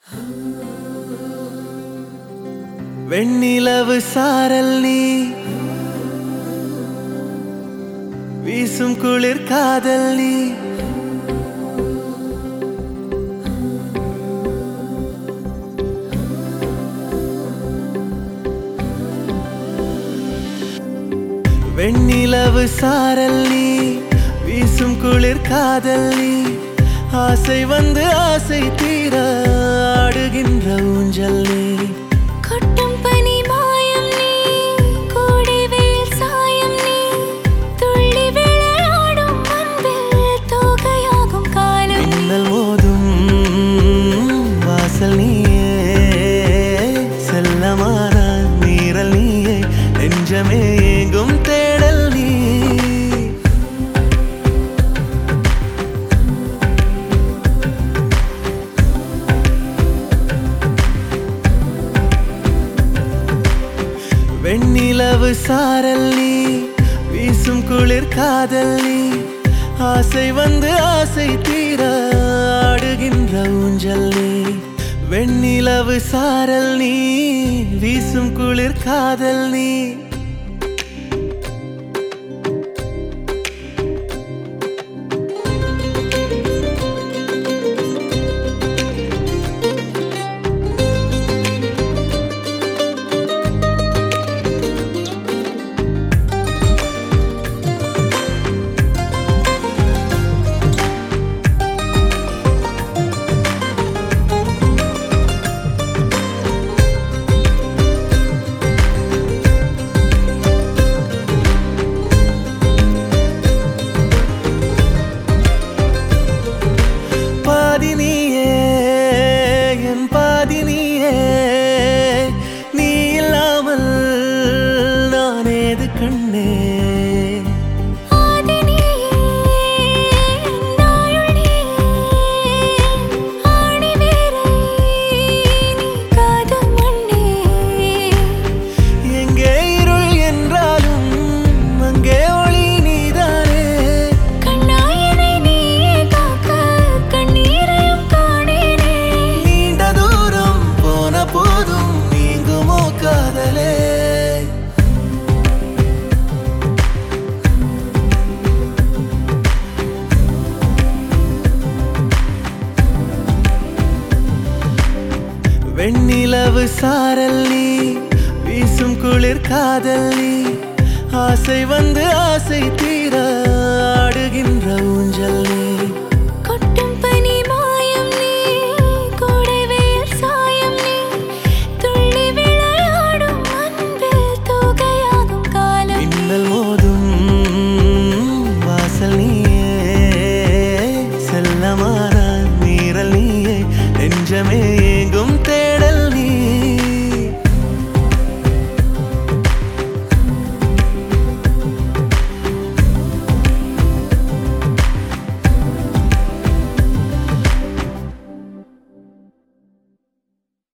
வெண்ணிலவு சாரல் நீ வீசும் குளிர் காதல் நீ வெண்ணிலவு சாரல் நீ வீசும் குளிர் காதல் நீ ஆசை வந்து ஆசை தீர ஆடுகின்ற ஊஞ்சல் நீ கொட்டும் பனி மாயம் நீ கோடை வெயில் சாயம் நீ துள்ளி விளையாடும் அன்பில் தோகையாகும் காலம் நீ. மின்னல் மோதும் வாசல் நீயே செல்லமான நீரல் நீயே நெஞ்சமே எங்கும் தேடல் நீ வெண்ணிலவு சாரல் நீ வீசும் குளிர் காதல் நீ ஆசை வந்து ஆசை தீர ஆடுகின்ற ஊஞ்சல் நீ வெண்ணிலவு சாரல் நீ வீசும் குளிர் காதல் நீ பாதி நீயே என் பாதி நீயே நீ இல்லாமல் நான் ஏது கண்ணே ஆதி நீயே, நாயுள் நீயே, ஆணி வேரை நீ காதும் மண்ணே. எங்கே இருள் என்றாலும் அங்கே ஒளி நீதானே கண்ணாயனை நீயே காக்க கண்ணீரையும் காணேனே நீண்ட தூரம் போன போதும் நீங்குமோ காதலே வெண்ணிலவு சாரல் நீ வீசும் குளிர் காதல் நீ ஆசை வந்து ஆசை தீர ஆடுகின்ற ஊஞ்சல் நீ